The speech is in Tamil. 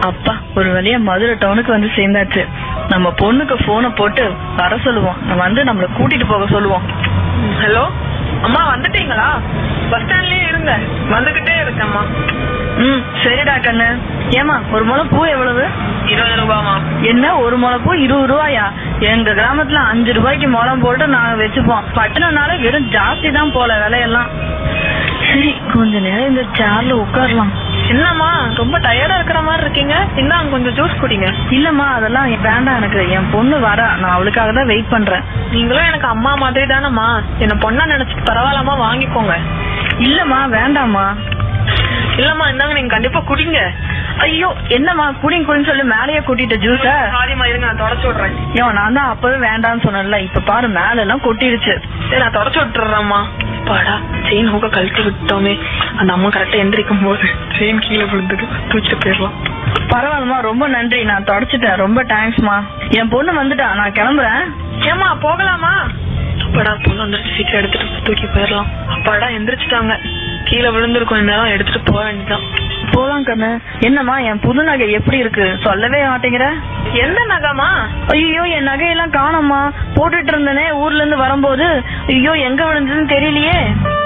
அப்பா ஒரு வழியா மதுரை டவுனுக்கு வந்து சேர்ந்தாச்சு நம்ம பொண்ணுக்கு போனை போட்டு வர சொல்லுவோம் வந்து நம்மள கூட்டிட்டு போக சொல்லுவோம் ஹலோ அம்மா வந்துட்டீங்களா பஸ் ஸ்டாண்ட்லயே இருங்க வந்துகிட்டே இருக்கேம்மா ம் சரிடா கண்ணு ஏமா ஒரு முளை பூ எவ்வளவு இருபது ரூபாமா என்ன ஒரு முளை பூ இருபது ரூபாயா எங்க கிராமத்துல அஞ்சு ரூபாய்க்கு முளம் போட்டு நாங்க வச்சுப்போம் பட்டணம்னால வெறும் ஜாஸ்தி தான் போல விலையெல்லாம் சரி கொஞ்ச நேரம் இந்த சேர்ல உட்காரலாம் என்னம்மா ரொம்ப டயர்டா இருக்கிற மாதிரி இருக்கீங்க இந்தாங்க கொஞ்சம் ஜூஸ் குடிங்க இல்லம்மா அதெல்லாம் வேண்டாம் எனக்கு என் பொண்ணு வரா நான் அவளுக்காக தான் வெயிட் பண்றேன் நீங்களும் எனக்கு அம்மா மாதிரி தானம்மா என்ன பொண்ணா நினைச்சிட்டு பரவாயில்லாம வாங்கிக்கோங்க இல்லம்மா வேண்டாம்மா இல்லம்மா இந்தாங்க நீங்க கண்டிப்பா குடிங்க ஐயோ என்னம்மா குடிங்க குடின்னு சொல்லி மேலேயே கூட்டிட்ட ஜூஸ சாரிம்மா இருங்க நான் தொடச்சு விடுறேன் ஐயோ நான் தான் அப்பவே வேண்டாம்னு சொன்னேன்ல இப்ப பாரு மேல எல்லாம் கொட்டிடுச்சு சரி நான் தொடச்சு விட்டுறேம்மா பாடா செயின் ஹூக்க கழட்டி விட்டோமே அந்த அம்மா கரெக்டா எந்திரிக்கும் போது செயின் கீழே விழுந்துட்டு தூக்கிட்டு போயிடலாம் பரவாயில்லம்மா ரொம்ப நன்றி நான் தொடச்சிட்டேன் ரொம்ப தேங்க்ஸ்மா என் பொண்ணு வந்துட்டா நான் கிளம்புறேன் ஏமா போகலாமா அப்பாடா பொண்ணு வந்துருச்சு சீக்கிரம் எடுத்துட்டு தூக்கி போயிடலாம் அப்பாடா எந்திரிச்சிட்டாங்க கீழே விழுந்திருக்கும் இந்நேரம் எடுத்துட்டு போக வேண்டியதான் போலாம் கண்ணு என்னம்மா என் புது நகை எப்படி இருக்கு சொல்லவே மாட்டேங்கிற எந்த நகமா ஐயோ என் நகையெல்லாம் காணோம்மா போட்டுட்டு இருந்தனே ஊர்ல இருந்து வரும்போது ஐயோ எங்க விழுந்ததுன்னு தெரியலையே